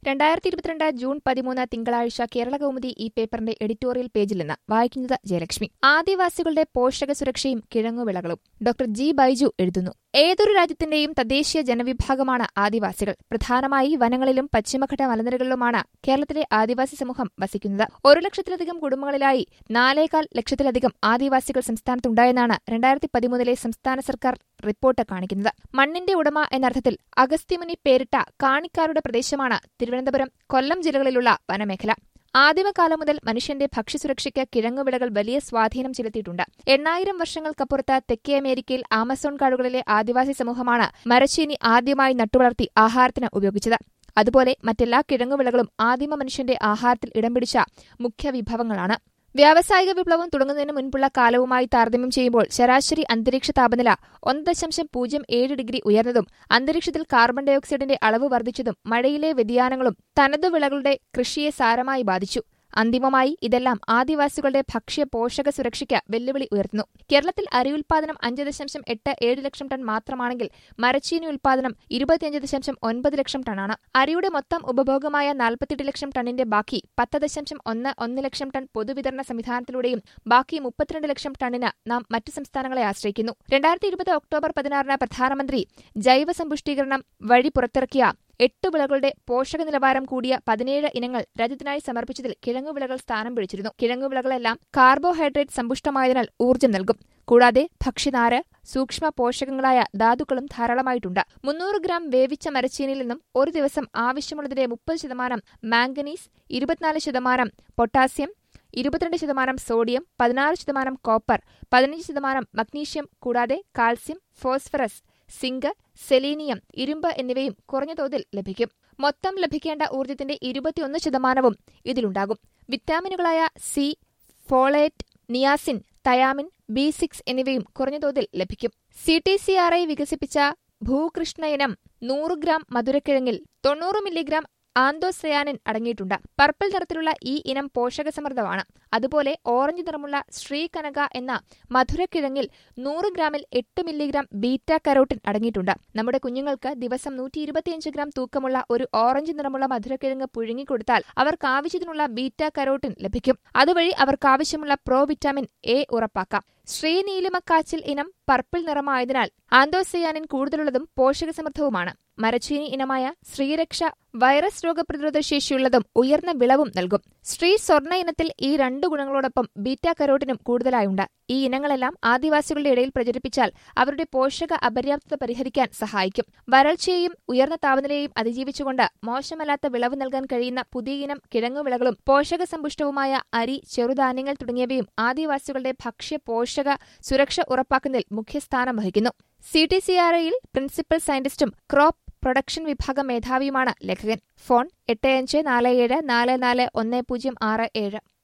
രണ്ടായിരത്തി ഇരുപത്തിരണ്ട് ജൂൺ പതിമൂന്ന് തിങ്കളാഴ്ച കേരളകൗമുദി ഈ പേപ്പറിന്റെ എഡിറ്റോറിയൽ പേജിൽ നിന്ന് വായിക്കുന്നത് ജയലക്ഷ്മി ആദിവാസികളുടെ പോഷക സുരക്ഷയും കിഴങ്ങുവിളകളും ഡോക്ടർ ജി ബൈജു എഴുതുന്നു ഏതൊരു രാജ്യത്തിന്റെയും തദ്ദേശീയ ജനവിഭാഗമാണ് ആദിവാസികൾ പ്രധാനമായി വനങ്ങളിലും പശ്ചിമഘട്ട മലനിരകളിലുമാണ് കേരളത്തിലെ ആദിവാസി സമൂഹം വസിക്കുന്നത് ഒരു ലക്ഷത്തിലധികം കുടുംബങ്ങളിലായി നാലേകാൽ ലക്ഷത്തിലധികം ആദിവാസികൾ സംസ്ഥാനത്തുണ്ടായെന്നാണ് രണ്ടായിരത്തി പതിമൂന്നിലെ സംസ്ഥാന സർക്കാർ റിപ്പോർട്ട് കാണിക്കുന്നത് മണ്ണിന്റെ ഉടമ എന്നർത്ഥത്തിൽ അഗസ്ത്യമുനി പേരിട്ട കാണിക്കാരുടെ പ്രദേശമാണ് തിരുവനന്തപുരം കൊല്ലം ജില്ലകളിലുള്ള വനമേഖല ആദിമകാലം മുതൽ മനുഷ്യന്റെ ഭക്ഷ്യസുരക്ഷയ്ക്ക് കിഴങ്ങുവിളകൾ വലിയ സ്വാധീനം ചെലുത്തിയിട്ടുണ്ട് എണ്ണായിരം വർഷങ്ങൾക്കപ്പുറത്ത് തെക്കേ അമേരിക്കയിൽ ആമസോൺ കാടുകളിലെ ആദിവാസി സമൂഹമാണ് മരച്ചീനി ആദ്യമായി നട്ടുവളർത്തി ആഹാരത്തിന് ഉപയോഗിച്ചത് അതുപോലെ മറ്റെല്ലാ കിഴങ്ങുവിളകളും ആദിമ മനുഷ്യന്റെ ആഹാരത്തിൽ ഇടം പിടിച്ച മുഖ്യ വിഭവങ്ങളാണ് വ്യാവസായിക വിപ്ലവം തുടങ്ങുന്നതിന് മുൻപുള്ള കാലവുമായി താരതമ്യം ചെയ്യുമ്പോൾ ശരാശരി അന്തരീക്ഷ താപനില ഒന്ന് ദശാംശം പൂജ്യം ഏഴ് ഡിഗ്രി ഉയർന്നതും അന്തരീക്ഷത്തിൽ കാർബൺ ഡയോക്സൈഡിന്റെ അളവ് വർദ്ധിച്ചതും മഴയിലെ വ്യതിയാനങ്ങളും തനതു വിളകളുടെ കൃഷിയെ സാരമായി ബാധിച്ചു അന്തിമമായി ഇതെല്ലാം ആദിവാസികളുടെ ഭക്ഷ്യ പോഷക സുരക്ഷയ്ക്ക് വെല്ലുവിളി ഉയർത്തുന്നു കേരളത്തിൽ അരി ഉൽപാദനം അഞ്ച് ദശാംശം എട്ട് ഏഴ് ലക്ഷം ടൺ മാത്രമാണെങ്കിൽ മരച്ചീനി ഉൽപാദനം ഇരുപത്തിയഞ്ച് ദശാംശം ഒൻപത് ലക്ഷം ടണ്ണാണ് അരിയുടെ മൊത്തം ഉപഭോഗമായ നാൽപ്പത്തിയെട്ട് ലക്ഷം ടണ്ണിന്റെ ബാക്കി പത്ത് ദശാംശം ഒന്ന് ഒന്ന് ലക്ഷം ടൺ പൊതുവിതരണ സംവിധാനത്തിലൂടെയും ബാക്കി മുപ്പത്തിരണ്ട് ലക്ഷം ടണ്ണിന് നാം മറ്റ് സംസ്ഥാനങ്ങളെ ആശ്രയിക്കുന്നു രണ്ടായിരത്തി ഇരുപത് ഒക്ടോബർ പതിനാറിന് പ്രധാനമന്ത്രി ജൈവ സമ്പുഷ്ടീകരണം വഴി പുറത്തിറക്കിയ എട്ട് വിളകളുടെ പോഷക നിലവാരം കൂടിയ പതിനേഴ് ഇനങ്ങൾ രാജ്യത്തിനായി സമർപ്പിച്ചതിൽ കിഴങ്ങുവിളകൾ സ്ഥാനം പിടിച്ചിരുന്നു കിഴങ്ങുവിളകളെല്ലാം കാർബോഹൈഡ്രേറ്റ് സമ്പുഷ്ടമായതിനാൽ ഊർജ്ജം നൽകും കൂടാതെ ഭക്ഷ്യനാര് സൂക്ഷ്മ പോഷകങ്ങളായ ധാതുക്കളും ധാരാളമായിട്ടുണ്ട് മുന്നൂറ് ഗ്രാം വേവിച്ച മരച്ചീനിയിൽ നിന്നും ഒരു ദിവസം ആവശ്യമുള്ളതിന്റെ മുപ്പത് ശതമാനം മാംഗനീസ് ഇരുപത്തിനാല് ശതമാനം പൊട്ടാസ്യം ഇരുപത്തിരണ്ട് ശതമാനം സോഡിയം പതിനാറ് ശതമാനം കോപ്പർ പതിനഞ്ച് ശതമാനം മഗ്നീഷ്യം കൂടാതെ കാൽസ്യം ഫോസ്ഫറസ് സിങ്ക് സെലീനിയം ഇരുമ്പ് എന്നിവയും കുറഞ്ഞ തോതിൽ ലഭിക്കും മൊത്തം ലഭിക്കേണ്ട ഊർജ്ജത്തിന്റെ ഇരുപത്തിയൊന്ന് ശതമാനവും ഇതിലുണ്ടാകും വിറ്റാമിനുകളായ C folate niacin thiamine B six എന്നിവയും കുറഞ്ഞ തോതിൽ ലഭിക്കും C T C R I വികസിപ്പിച്ച ഭൂകൃഷ്ണ ഇനം നൂറ് ഗ്രാം മധുരക്കിഴങ്ങിൽ തൊണ്ണൂറ് മില്ലിഗ്രാം ആന്തോസയാനിൻ അടങ്ങിയിട്ടുണ്ട് പർപ്പിൾ നിറത്തിലുള്ള ഈ ഇനം പോഷകസമൃദ്ധമാണ് അതുപോലെ ഓറഞ്ച് നിറമുള്ള ശ്രീകനക എന്ന മധുരക്കിഴങ്ങിൽ നൂറ് ഗ്രാമിൽ എട്ട് മില്ലിഗ്രാം ബീറ്റ കരോട്ടിൻ അടങ്ങിയിട്ടുണ്ട് നമ്മുടെ കുഞ്ഞുങ്ങൾക്ക് ദിവസം നൂറ്റി ഇരുപത്തിയഞ്ച് ഗ്രാം തൂക്കമുള്ള ഒരു ഓറഞ്ച് നിറമുള്ള മധുരക്കിഴങ്ങ് പുഴുങ്ങിക്കൊടുത്താൽ അവർക്ക് ആവശ്യത്തിനുള്ള ബീറ്റ കരോട്ടിൻ ലഭിക്കും അതുവഴി അവർക്ക് ആവശ്യമുള്ള പ്രോ വിറ്റാമിൻ എ ഉറപ്പാക്കാം ശ്രീനീലിമക്കാച്ചിൽ ഇനം പർപ്പിൾ നിറമായതിനാൽ ആന്തോസയാനിൻ കൂടുതലുള്ളതും പോഷകസമൃദ്ധവുമാണ് മരച്ചീനി ഇനമായ ശ്രീരക്ഷ വൈറസ് രോഗപ്രതിരോധ ശേഷിയുള്ളതും ഉയർന്ന വിളവും നൽകും ശ്രീ സ്വർണ്ണ ഇനത്തിൽ ഈ രണ്ട് ഗുണങ്ങളോടൊപ്പം ബീറ്റ കരോട്ടിനും കൂടുതലായുണ്ട് ഈ ഇനങ്ങളെല്ലാം ആദിവാസികളുടെ ഇടയിൽ പ്രചരിപ്പിച്ചാൽ അവരുടെ പോഷക അപര്യാപ്തത പരിഹരിക്കാൻ സഹായിക്കും വരൾച്ചയെയും ഉയർന്ന താപനിലയെയും അതിജീവിച്ചുകൊണ്ട് മോശമല്ലാത്ത വിളവ് നൽകാൻ കഴിയുന്ന പുതിയ ഇനം കിഴങ്ങുവിളകളും പോഷകസമ്പുഷ്ടവുമായ അരി ചെറുധാന്യങ്ങൾ തുടങ്ങിയവയും ആദിവാസികളുടെ ഭക്ഷ്യ പോഷക സുരക്ഷ ഉറപ്പാക്കുന്നതിൽ മുഖ്യസ്ഥാനം വഹിക്കുന്നു സി ടി സി ആർ ഐയിൽ പ്രിൻസിപ്പൽ സയന്റിസ്റ്റും ക്രോപ്പ് പ്രൊഡക്ഷൻ വിഭാഗം മേധാവിയുമാണ് ലേഖകൻ ഫോൺ എട്ട് അഞ്ച് നാല് ഏഴ് നാല് നാല് ഒന്ന് പൂജ്യം ആറ് ഏഴ്